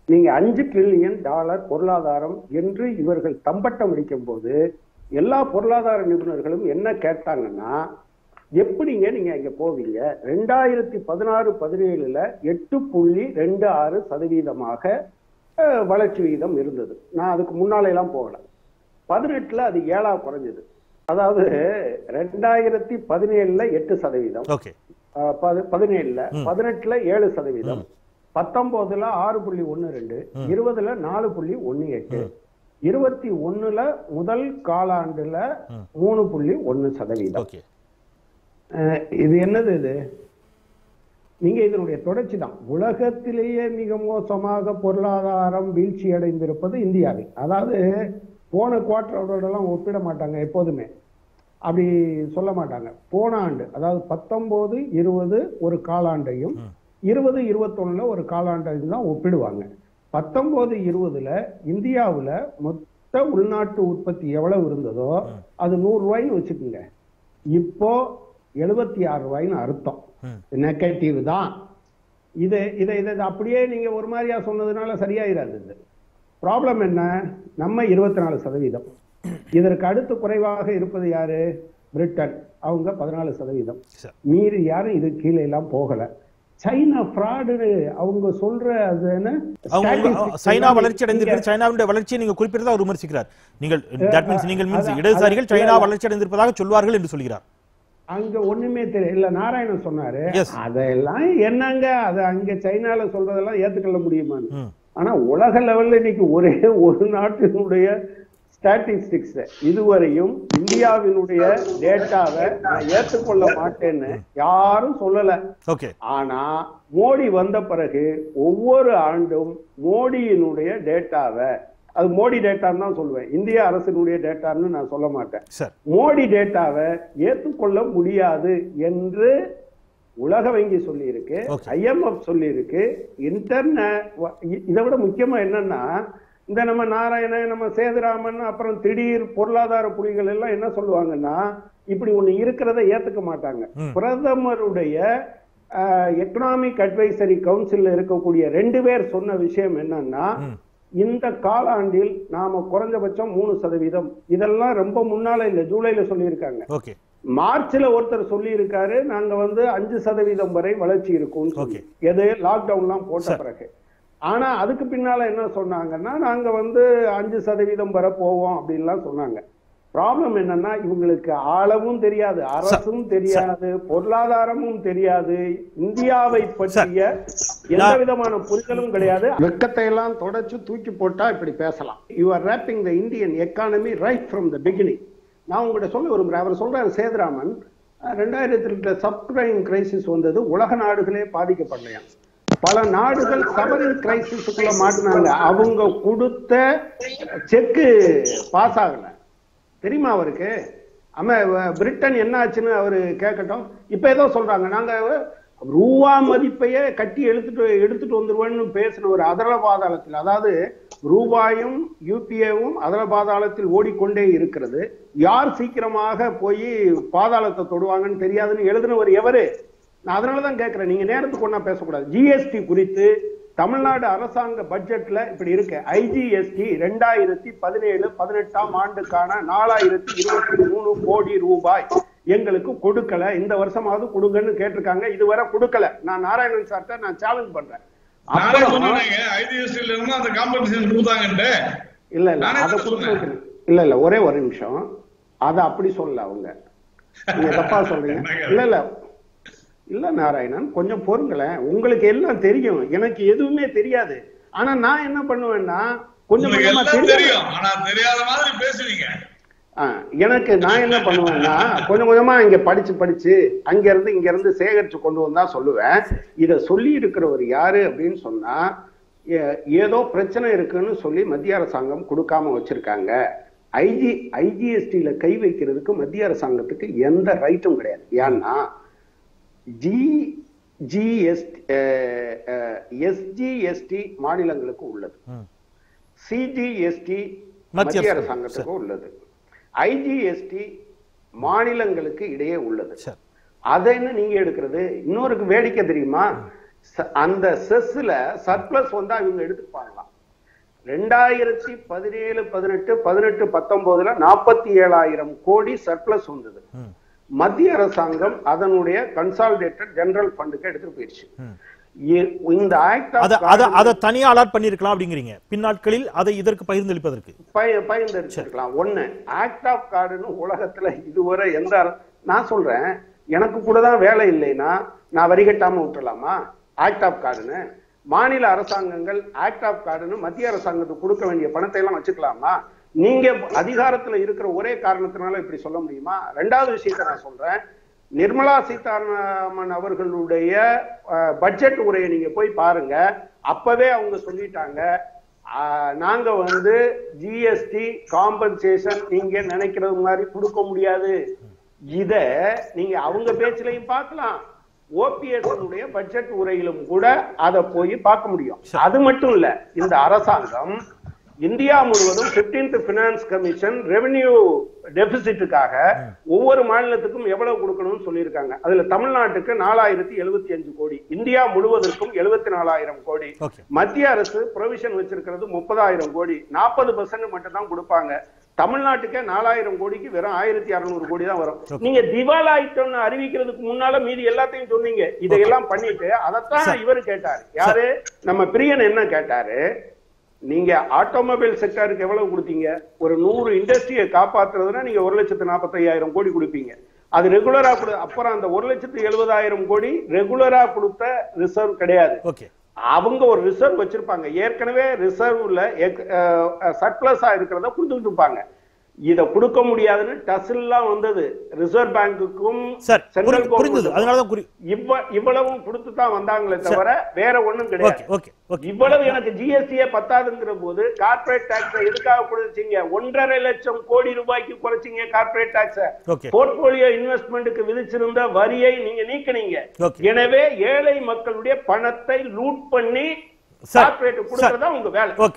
நீங்க அஞ்சு trillion dollar பொருளாதாரம் என்று இவர்கள் தம்பட்டம் அடிக்கும் போது எல்லா பொருளாதார நிபுணர்களும் என்ன கேட்டாங்கன்னா எப்படிங்க நீங்க அங்க போவீங்க ரெண்டாயிரத்தி பதினாறு பதினேழுல எட்டு புள்ளி ரெண்டு ஆறு சதவீதமாக அஹ், வளர்ச்சி விகிதம் இருந்தது நான் அதுக்கு முன்னால எல்லாம் போகல பதினெட்டுல அது ஏழா குறைஞ்சது அதாவது ரெண்டாயிரத்தி பதினேழுல எட்டு சதவீதம் ஓகே அஹ், பதி- பதினேழுல பதினெட்டுல ஏழு சதவீதம் பத்தொன்பதுல ஆறு புள்ளி ஒண்ணு ரெண்டு இருபதுல நாலு புள்ளி ஒண்ணு எட்டு இருபத்தி ஒண்ணுல முதல் காலாண்டுல மூணு புள்ளி ஒண்ணு சதவீதம் ஓகே அஹ், இது என்னது இது நீங்க இதனுடைய தொடர்ச்சி தான் உலகத்திலேயே மிக மோசமாக பொருளாதாரம் வீழ்ச்சி அடைந்திருப்பது இந்தியாவில் அதாவது போன குவார்டரோடலாம் ஒப்பிட மாட்டாங்க எப்போதுமே அப்படி சொல்ல மாட்டாங்க போன ஆண்டு அதாவது பத்தொன்பது இருபது ஒரு காலாண்டையும் இருபது இருபத்தொன்னுல ஒரு காலாண்டையும் தான் ஒப்பிடுவாங்க பத்தொன்பது இருபதுல இந்தியாவுல மொத்த உள்நாட்டு உற்பத்தி எவ்வளவு இருந்ததோ அது நூறு ரூபாய்ன்னு வச்சுக்கோங்க இப்போ எழுபத்தி ஆறு ரூபாய்ன்னு அர்த்தம் ம். நெகட்டிவ் தான் இது இதை இதை இதை அப்படியே நீங்க ஒரு மாதிரியா சொன்னதுனால சரியாயிராது இது ப்ராப்ளம் என்ன நம்ம இருபத்தி நாலு சதவீதம் இதற்கு அடுத்து குறைவாக இருப்பது யாரு பிரிட்டன் அவங்க பதினாலு சதவீதம் சரி. மீறி யாரும் இது கீழே எல்லாம் போகல சைனா ஃப்ராடு அவங்க சொல்ற அது என்ன அவங்க உங்க- statistics சைனா எல்லாம் வளர்ச்சி அடைந்திருக்கிறது சைனாவுடைய வளர்ச்சியை நீங்கள் குறிப்பிட்டதாக அவர் விமர்சிக்கிறார் நீங்கள் தட் மீன்ஸ் நீங்கள் மீன்ஸ் அதான், இடதுசாரிகள் அதான், சைனா இல்ல. வளர்ச்சி அடைந்திருப்பதாக சொல்வார்கள் என்று சொல்கிறார் அங்க ஒண்ணுமே தெரியல இல்ல நாராயணன் சொன்னாரு Yes. அதெல்லாம் என்னங்க அது அங்க சைனால சொல்றதெல்லாம் ஏத்துக்கொள்ள முடியுமான்னு ம். ஆனா உலக லெவல்ல இன்னைக்கு ஒரே ஒரு நாட்டினுடைய ஸ்டாட்டிஸ்டிக்ஸ் இதுவரையும் இந்தியாவினுடைய டேட்டாவை நான் ஏற்றுக்கொள்ள மாட்டேன்னு யாரும் சொல்லல ஓகே ஆனா மோடி வந்த பிறகு ஒவ்வொரு ஆண்டும் மோடியினுடைய டேட்டாவை அது மோடி டேட்டான்னு தான் சொல்லுவேன் இந்திய அரசினுடைய டேட்டான்னு நான் சொல்ல மாட்டேன் சார் மோடி டேட்டாவை ஏற்றுக்கொள்ள முடியாது என்று உலக வங்கி சொல்லி இருக்கு Okay. ஐஎம்எஃப் சொல்லி இருக்கு இன்டர்நெ இதை விட முக்கியமா என்னன்னா இந்த நம்ம நாராயணன் நம்ம சேதுராமன் அப்புறம் திடீர் பொருளாதார புலிகள் எல்லாம் என்ன சொல்லுவாங்கன்னா இப்படி ஒண்ணு இருக்கிறத ஏத்துக்க மாட்டாங்க ம். பிரதமருடைய எக்கனாமிக் அட்வைசரி கவுன்சில்ல இருக்கக்கூடிய ரெண்டு பேர் சொன்ன விஷயம் என்னன்னா ம். இந்த காலாண்டில் நாம குறைஞ்சபட்சம் மூணு சதவீதம் இதெல்லாம் ரொம்ப முன்னால இல்ல ஜூலைல சொல்லியிருக்காங்க ஓகே மார்ச்ல ஒருத்தர் சொல்லி இருக்காரு நாங்க வந்து அஞ்சு சதவீதம் வரை வளர்ச்சி இருக்கும் Okay. எது லாக்டவுன்லாம் போட்ட சரி. பிறகு ஆனா அதுக்கு பின்னால என்ன சொன்னாங்கன்னா நாங்க வந்து அஞ்சு சதவீதம் வரை போவோம் அப்படின்லாம் சொன்னாங்க ப்ராப்ளம் என்னன்னா இவங்களுக்கு ஆழமும் தெரியாது அரசும் தெரியாது பொருளாதாரமும் தெரியாது இந்தியாவை பற்றிய எந்த நான்- விதமான புரிதலும் கிடையாது வெக்கத்தை எல்லாம் தொடச்சு தூக்கி போட்டா இப்படி பேசலாம் you are raping the Indian economy right from the beginning நான் உங்ககிட்ட சொல்ல விரும்புறேன் அவர் சொல்றாரு சேதுராமன் அஹ், ரெண்டாயிரத்தி ரெண்டுல சப்கிரைம் கிரைசிஸ் வந்தது உலக நாடுகளே பாதிக்கப்படலையாம் பல நாடுகள் சவரின் கிரைசிஸுக்குள்ள மாட்டினாங்க அவங்க கொடுத்த செக்கு பாஸ் ஆகல தெரியுமா அவருக்கு ஆமா வ- பிரிட்டன் என்ன ஆச்சுன்னு அவரு கேட்கட்டும் இப்ப ஏதோ சொல்றாங்க நாங்க ரூபா மதிப்பையே கட்டி எடுத்துட்டு எடுத்துட்டு வந்துருவோம்னு பேசின ஒரு அதல பாதாளத்தில் அதாவது ரூபாயும் யூபிஏவும் அதல பாதாளத்தில் ஓடிக்கொண்டே இருக்கிறது யார் சீக்கிரமாக போய் பாதாளத்தை தொடுவாங்கன்னு தெரியாதுன்னு எழுதினவர் எவரு நான் அதனாலதான் கேட்கிறேன் நீங்க நேரத்துக்கு ஒண்ணா பேசக்கூடாது ஜிஎஸ்டி குறித்து தமிழ்நாடு அரசாங்க பட்ஜெட்ல இப்படி இருக்கு ஐஜிஎஸ்டி ரெண்டாயிரத்தி பதினேழு பதினெட்டாம் ஆண்டுக்கான நாலாயிரத்தி இருபத்தி மூணு கோடி ரூபாய் எங்களுக்கு கொடுக்கல இந்த வருஷமாவது கொடுங்கன்னு கேட்டிருக்காங்க இதுவரை கொடுக்கல நான் நாராயணன் சார்ட்ட நான் சேலஞ்ச் பண்றேன் நானே அப்புறம் சொன்னேங்க ஐடிஎஸ்டில இருந்து அந்த காம்பன்சேஷன் கொடுத்தாங்கன்ட்டு இல்ல இல்ல நானே அதை தான் கொடுத்து சொன்னேன். வைக்கணும். இல்ல இல்ல ஒரே ஒரு நிமிஷம் அத அப்படி சொல்லல அவங்க நீங்க தப்பா சொல்றீங்க என்னங்க? இல்ல இல்ல இல்ல நாராயணன் கொஞ்சம் பொறுங்களேன் உங்களுக்கு எல்லாம் தெரியும் எனக்கு எதுவுமே தெரியாது ஆனா நான் என்ன பண்ணுவேன்னா கொஞ்சம் உங்களுக்கு கொஞ்சமா எல்லாம் தெரியும் தெரியும் ஆனா தெரியாத மாதிரி பேசுவீங்க ஆ, எனக்கு நான் என்ன பண்ணுவேன்னா கொஞ்சம் கொஞ்சமா இங்க படிச்சு படிச்சு அங்க இருந்து இங்க இருந்து சேகரிச்சு கொண்டு வந்தா சொல்லுவேன் இத சொல்லி இருக்கிறவர் யாரு அப்படின்னு சொன்னா ஏ- ஏதோ பிரச்சனை இருக்குன்னு சொல்லி மத்திய அரசாங்கம் கொடுக்காம வச்சிருக்காங்க ஐஜி ஐஜிஎஸ்டியில கை வைக்கிறதுக்கு மத்திய அரசாங்கத்துக்கு எந்த ரைட்டும் கிடையாது ஏன்னா ஜி ஜிஎஸ்டி எஸ்ஜிஎஸ்டி மாநிலங்களுக்கு உள்ளது ம். சிஜிஎஸ்டி மத்திய மத்திய அரசு. அரசாங்கத்துக்கு உள்ளது ஐஜிஎஸ்டி மாநிலங்களுக்கு இடையே உள்ளது சரி அதை என்ன நீங்க எடுக்கிறது இன்னொருக்கு வேடிக்கை தெரியுமா ச- அந்த செஸ்ல சர்ப்ளஸ் வந்தா இவங்க எடுத்துப்பாங்களாம் ரெண்டாயிரத்தி பதினேழு பதினெட்டு பதினெட்டு பத்தொன்பதுல நாற்பத்தி ஏழாயிரம் கோடி சர்ப்ளஸ் வந்தது ம். மத்திய அரசாங்கம் அதனுடைய கன்சாலிடேட்டட் ஜெனரல் ஃபண்டுக்கு எடுத்துட்டு போயிடுச்சு ம். இ- இந்த ஆக்ட் அத அத அத தனியா அலாட் பண்ணிருக்கலாம் அப்படிங்கிறீங்க பின்னாட்களில் அதை இதற்கு பகிர்ந்தளிப்பதற்கு பயன்படுத்திருக்கலாம் ஒண்ணு ஆக்ட் ஆஃப் கார்டுன்னு உலகத்துல இதுவரை எந்த அர- நான் சொல்றேன் எனக்கு கூட தான் வேலை இல்லைன்னா நான் வரி கட்டாம விட்டுலாமா ஆக்ட் ஆஃப் கார்டுன்னு மாநில அரசாங்கங்கள் ஆக்ட் ஆஃப் கார்டுன்னு மத்திய அரசாங்கத்துக்கு கொடுக்க வேண்டிய பணத்தை எல்லாம் வச்சுக்கலாமா நீங்க அதிகாரத்துல இருக்கிற ஒரே காரணத்தினால இப்படி சொல்ல முடியுமா ரெண்டாவது விஷயத்தை நான் சொல்றேன் நிர்மலா சீதாராமன் அவர்களுடைய அஹ், பட்ஜெட் உரையை நீங்க போய் பாருங்க அப்பவே அவங்க சொல்லிட்டாங்க ஆஹ், நாங்க வந்து ஜிஎஸ்டி காம்பன்சேஷன் நீங்க நினைக்கிறது மாதிரி கொடுக்க முடியாது இத நீங்க அவங்க பேச்சிலையும் பார்க்கலாம் ஓபிஎஸ் பட்ஜெட் உரையிலும் கூட அதை போய் பார்க்க முடியும் அது மட்டும் இல்ல இந்த அரசாங்கம் இந்தியா முழுவதும் 15th பினான்ஸ் கமிஷன் ரெவென்யூ டெபிசிட்டுக்காக ஒவ்வொரு மாநிலத்துக்கும் எவ்வளவு கொடுக்கணும்னு சொல்லியிருக்காங்க அதுல தமிழ்நாட்டுக்கு நாலாயிரத்தி எழுபத்தி அஞ்சு கோடி இந்தியா முழுவதற்கும் எழுபத்தி நாலாயிரம் கோடி ஓகே மத்திய அரசு ப்ரொவிஷன் வச்சிருக்கிறது முப்பதாயிரம் கோடி நாற்பது பர்சன்ட் மட்டும் தான் கொடுப்பாங்க தமிழ்நாட்டுக்கே நாலாயிரம் கோடிக்கு வெறும் ஆயிரத்தி அறுநூறு கோடி தான் வரும் நீங்க திவால் ஆயிட்டோம்னு அறிவிக்கிறதுக்கு முன்னால மீதி எல்லாத்தையும் சொன்னீங்க இதையெல்லாம் பண்ணிட்டு அதைத்தான் இவரு கேட்டாரு யாரு நம்ம பிரியன் என்ன கேட்டாரு நீங்க ஆட்டோமொபைல் செக்டருக்கு எவ்வளவு கொடுத்தீங்க ஒரு நூறு இண்டஸ்ட்ரியை காப்பாத்துறதுன்னா நீங்க ஒரு லட்சத்து நாற்பத்தையாயிரம் கோடி கொடுப்பீங்க அது ரெகுலரா கொடு அப்புறம் அந்த ஒரு லட்சத்து எழுபதாயிரம் கோடி ரெகுலரா கொடுத்த ரிசர்வ் கிடையாது ஓகே அவங்க ஒரு ரிசர்வ் வச்சிருப்பாங்க ஏற்கனவே ரிசர்வ்ல சர்ப்ளஸா இருக்கிறத கொடுத்துட்டு இருப்பாங்க இத கொடுக்க முடியாதுன்னு டசில்லாம் வந்தது ரிசர்வ் பேங்குக்கும் சார் சென்ட்ரல் புரிந்து- புரிந்தது அதனாலதான் புரி இவ்வ இவ்வளவும் கொடுத்து தான் வந்தாங்களே தவிர வேற ஒண்ணும் ஓகே கிடையாது ஓகே ஓகே இவ்வளவு எனக்கு ஜிஎஸ்டியே பத்தாதுங்கிற போது கார்ப்பரேட் டாக்ஸ் எதுக்காக குறைச்சீங்க ஒன்றரை லட்சம் கோடி ரூபாய்க்கு குறைச்சீங்க கார்ப்பரேட் டாக்ஸ் ஓகே போர்ட்போலியோ இன்வெஸ்ட்மெண்ட்டுக்கு விதிச்சிருந்த வரியை நீங்க நீக்கினீங்க ஓகே எனவே ஏழை மக்களுடைய பணத்தை லூட் பண்ணி சார், கார்ப்பரேட் கொடுக்கறதா உங்க வேலை ஓகே